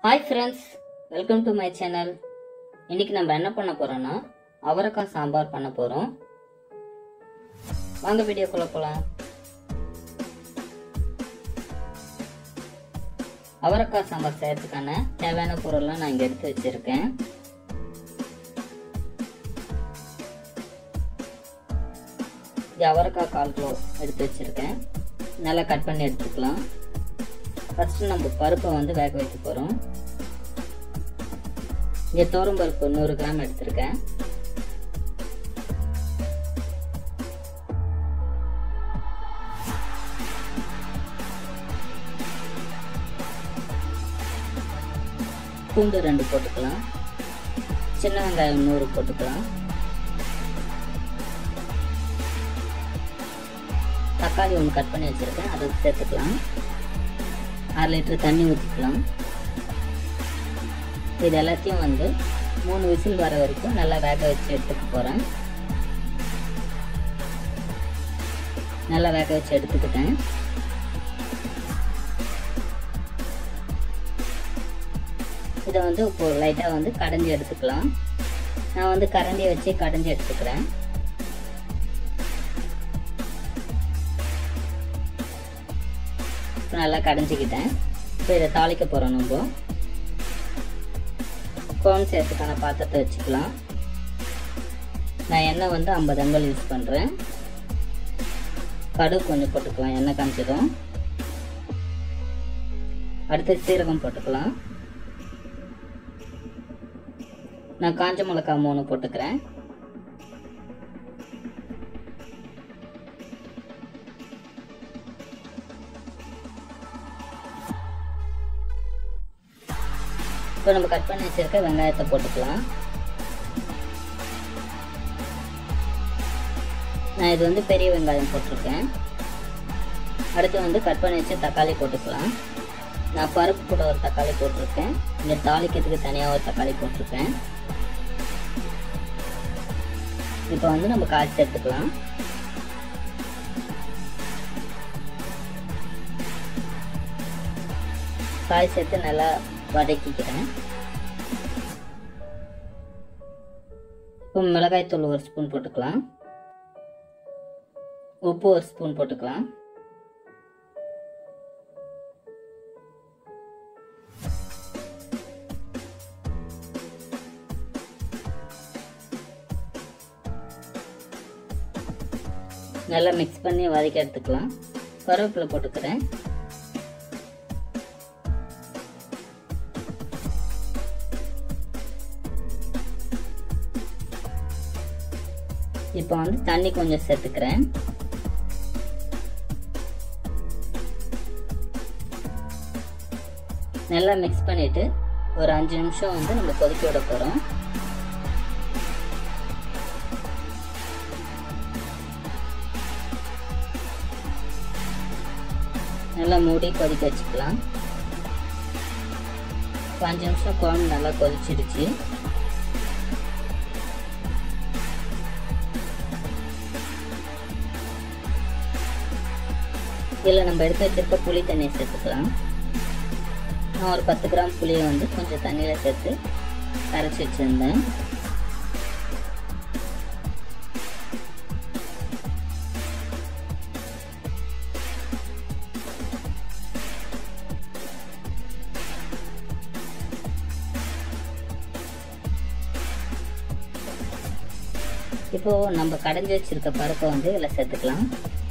hi friends welcome to my channel இன்னைக்கு நம்ம என்ன பண்ண போறோம்னா அவரைக்காய் சாம்பார் பண்ண போறோம் வாங்க வீடியோக்குள்ள போலாம் அவரைக்காய் சாம்பார் செய்யறதுக்கான தேவையான பொருள்லாம் நான் இங்க எடுத்து வச்சிருக்கேன் இது அவரைக்காய் கால் கிலோ எடுத்து வச்சிருக்கேன் நல்லா கட் பண்ணி எடுத்துக்கலாம் ஃபஸ்ட்டு நம்ம பருப்பை வந்து வேக வைக்க போகிறோம் இங்கே தோரம் பருப்பு நூறு கிராம் எடுத்திருக்கேன் பூண்டு ரெண்டு போட்டுக்கலாம் சின்ன வெங்காயம் நூறு போட்டுக்கலாம் தக்காளி ஒன்று கட் பண்ணி வச்சுருக்கேன் அதை சேர்த்துக்கலாம் அரை லிட்டர் தண்ணி ஊற்றிக்கலாம் இது எல்லாத்தையும் வந்து மூணு விசில் வர வரைக்கும் நல்லா வேக வச்சு எடுத்துக்க போகிறேன் நல்லா வேக வச்சு எடுத்துக்கிட்டேன் இதை வந்து இப்போ லைட்டாக வந்து கடைஞ்சி எடுத்துக்கலாம் நான் வந்து கரண்டியை வச்சு கடைஞ்சி எடுத்துக்கிறேன் இப்போ நல்லா கடைஞ்சிக்கிட்டேன் இப்போ இதை தாளிக்க போகிறோம் நம்ம கோன் சேர்த்துக்கான பாத்திரத்தை வச்சுக்கலாம் நான் எண்ணெய் வந்து ஐம்பது எம்எல் யூஸ் பண்ணுறேன் கடுகு கொஞ்சம் போட்டுக்கலாம் எண்ணெய் காமிச்சதும் அடுத்து சீரகம் போட்டுக்கலாம் நான் காஞ்ச மிளகா மூணு போட்டுக்கிறேன் இப்போ நம்ம கட் பண்ணி வச்சிருக்க வெங்காயத்தை போட்டுக்கலாம் நான் இது வந்து பெரிய வெங்காயம் போட்டிருக்கேன் அடுத்து வந்து கட் பண்ணி வச்சு தக்காளி போட்டுக்கலாம் நான் பருப்பு கூட ஒரு தக்காளி போட்டிருக்கேன் இங்கே தாளிக்கிறதுக்கு தனியாக ஒரு தக்காளி போட்டிருக்கேன் இப்போ வந்து நம்ம காய்ச்சி சேர்த்துக்கலாம் காய் சேர்த்து நல்லா வதக்கிக்கிறேன் இப்போ மிளகாய் தூள் ஒரு ஸ்பூன் போட்டுக்கலாம் உப்பு ஒரு ஸ்பூன் போட்டுக்கலாம் நல்லா மிக்ஸ் பண்ணி வதக்கி எடுத்துக்கலாம் கருவேப்பிலை போட்டுக்கிறேன் இப்போ வந்து தண்ணி கொஞ்சம் சேர்த்துக்கிறேன் நல்லா மிக்ஸ் பண்ணிட்டு ஒரு அஞ்சு நிமிஷம் வந்து நம்ம கொதிக்க விட போகிறோம் நல்லா மூடி கொதிக்க வச்சுக்கலாம் அஞ்சு நிமிஷம் குழம்பு நல்லா கொதிச்சிடுச்சு இதில் நம்ம எடுத்து வச்சிருக்க புளி தண்ணியை சேர்த்துக்கலாம் நான் ஒரு பத்து கிராம் புளியை வந்து கொஞ்சம் தண்ணியில் சேர்த்து கரைச்சி வச்சுருந்தேன் இப்போ நம்ம கடைஞ்சி வச்சிருக்க பருப்பை வந்து இதில் சேர்த்துக்கலாம்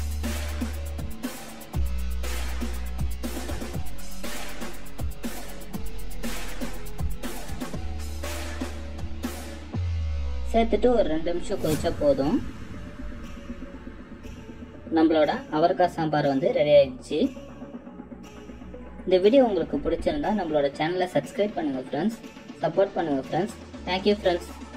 சேர்த்துட்டு ஒரு ரெண்டு நிமிஷம் கொதிச்சா போதும் நம்மளோட அவரைக்காய் சாம்பார் வந்து ரெடி ஆயிடுச்சு இந்த வீடியோ உங்களுக்கு பிடிச்சிருந்தா நம்மளோட சேனலை சப்ஸ்கிரைப் பண்ணுங்கள் ஃப்ரெண்ட்ஸ் சப்போர்ட் பண்ணுங்கள் ஃப்ரெண்ட்ஸ் தேங்க்யூ ஃப்ரெண்ட்ஸ்